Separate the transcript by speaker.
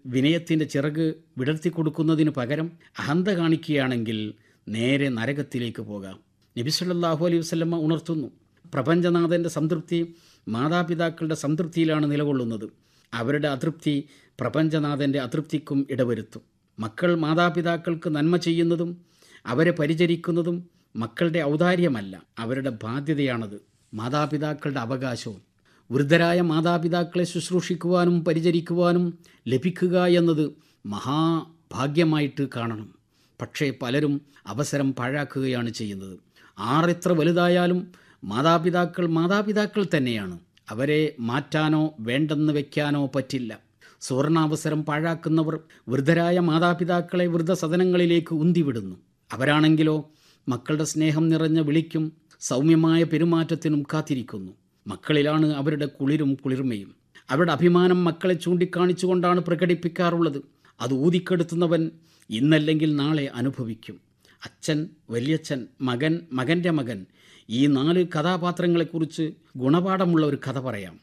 Speaker 1: വിനയത്തിൻ്റെ ചിറക് വിടർത്തി കൊടുക്കുന്നതിനു പകരം അഹന്ത കാണിക്കുകയാണെങ്കിൽ നേരെ നരകത്തിലേക്ക് പോകാം നബി സല്ലല്ലാഹു അലൈഹി വസല്ലമ ഉണർത്തുന്നു പ്രപഞ്ചനാഥൻ്റെ സംതൃപ്തി മാതാപിതാക്കളുടെ സംതൃപ്തിയിലാണ് നിലകൊള്ളുന്നത് അവരുടെ അതൃപ്തി പ്രപഞ്ചനാഥൻ്റെ അതൃപ്തിക്കും ഇടവരുത്തും മക്കൾ മാതാപിതാക്കൾക്ക് നന്മ ചെയ്യുന്നതും അവരെ പരിചരിക്കുന്നതും മക്കളുടെ ഔദാര്യമല്ല അവരുടെ ബാധ്യതയാണത് മാതാപിതാക്കളുടെ അവകാശവും വൃദ്ധരായ മാതാപിതാക്കളെ ശുശ്രൂഷിക്കുവാനും പരിചരിക്കുവാനും ലഭിക്കുക എന്നത് മഹാഭാഗ്യമായിട്ട് കാണണം പക്ഷേ പലരും അവസരം പാഴാക്കുകയാണ് ചെയ്യുന്നത് ആറെത്ര വലുതായാലും മാതാപിതാക്കൾ മാതാപിതാക്കൾ തന്നെയാണ് അവരെ മാറ്റാനോ വേണ്ടെന്ന് വെക്കാനോ പറ്റില്ല സുവർണാവസരം പാഴാക്കുന്നവർ വൃദ്ധരായ മാതാപിതാക്കളെ വൃദ്ധസദനങ്ങളിലേക്ക് ഉന്തിവിടുന്നു അവരാണെങ്കിലോ മക്കളുടെ സ്നേഹം നിറഞ്ഞ വിളിക്കും സൗമ്യമായ പെരുമാറ്റത്തിനും കാത്തിരിക്കുന്നു മക്കളിലാണ് അവരുടെ കുളിരും കുളിർമയും അവരുടെ അഭിമാനം മക്കളെ ചൂണ്ടിക്കാണിച്ചുകൊണ്ടാണ് പ്രകടിപ്പിക്കാറുള്ളത് അത് ഊതിക്കെടുത്തുന്നവൻ ഇന്നല്ലെങ്കിൽ നാളെ അനുഭവിക്കും അച്ഛൻ വലിയച്ഛൻ മകൻ മകൻ്റെ മകൻ ഈ നാല് കഥാപാത്രങ്ങളെക്കുറിച്ച് ഗുണപാഠമുള്ള ഒരു കഥ പറയാം